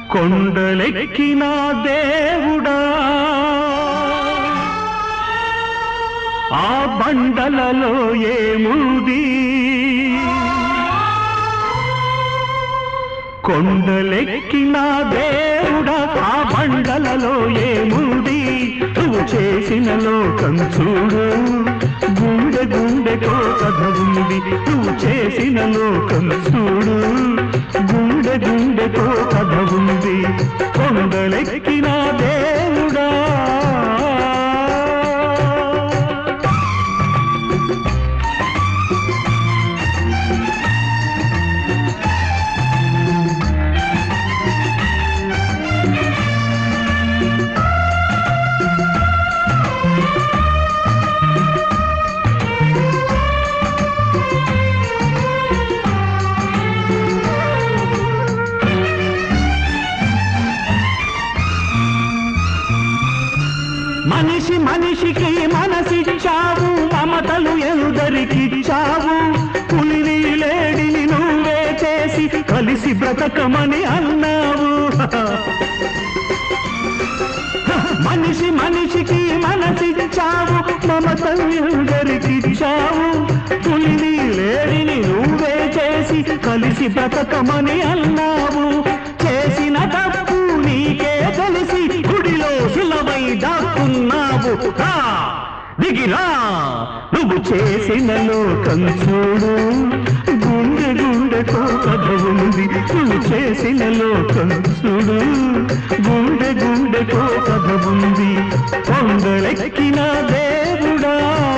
కొండలెక్కిన దేవుడా ఆ బండలలో ఏముంది కొండలెక్కిన దేవుడా ఆ బండలలో ఏముంది నువ్వు చేసిన లోకం చూడు గుండె గుండెకో కథ ఉంది నువ్వు చేసిన లోకం చూడు గుండె గుండెకో కథ ఉంది కొండలెక్కిన దేవుడా మనిషి మనిషికి మనసిచ్చావు మమతలు ఎందరికిచ్చావు పులిని లేడిని నువ్వే చేసి కలిసి బ్రతకమని అన్నావు మనిషి మనిషికి మనసిచ్చావు మమతలు ఎందరికిచ్చావు పులిని లేడిని నువ్వే చేసి కలిసి బ్రతకమని అన్నావు చేసిన తప్పు నీకే తెలిసి గుడిలో సులభై దాక్కున్నావు రా, దిగిరా నువ్వు చేసిన లోకం చూడు గుండె గుండెతో కథ ఉంది నువ్వు చేసిన లోకం చూడు గుండె గుండెతో కథ ఉంది కొండలెక్కిన దేవుడా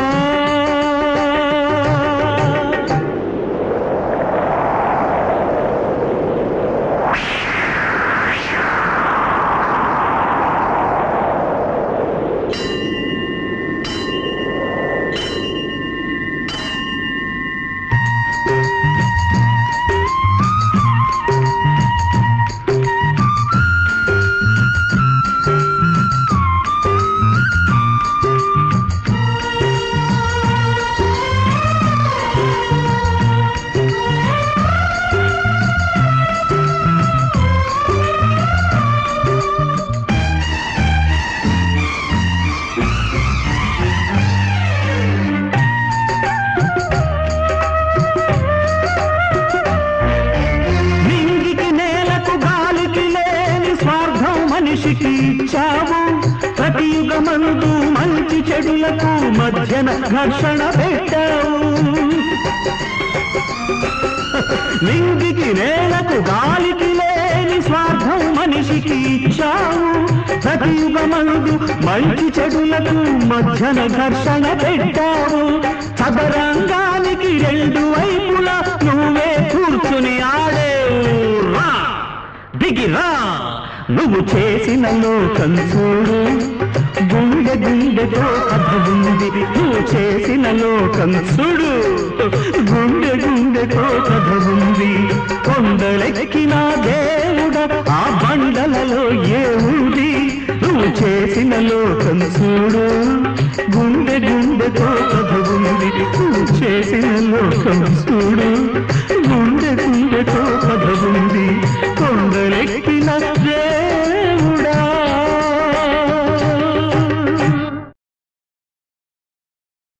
నింగికి నేలకు గాలికి లేని స్వార్థం మనిషికి ఇచ్చావు ప్రతి యుగమందు మంచి చెడులకు మధ్యన ఘర్షణ పెట్టావు నింగికి నేలకు గాలికి లేని స్వార్థం మనిషికి ఇచ్చావు ప్రతి యుగమందు మంచి చెడులకు మధ్యన ఘర్షణ పెట్టావు సదరంగానికి రెండు వైపులా నువ్వే కూర్చుని ఆడేవు రా దిగిరా నువ్వు చేసిన లోకం చూడు గుండె గుండెతో కథ ఉంది నువ్వు చేసిన లోకం చూడు గుండె గుండెతో కథ ఉంది కొండలెక్కిన దేవుడ ఆ బండలలో ఏముంది నువ్వు చేసిన లోకం చూడు గుండె గుండెతో కథ ఉంది నువ్వు చేసిన లోకం చూడు గుండె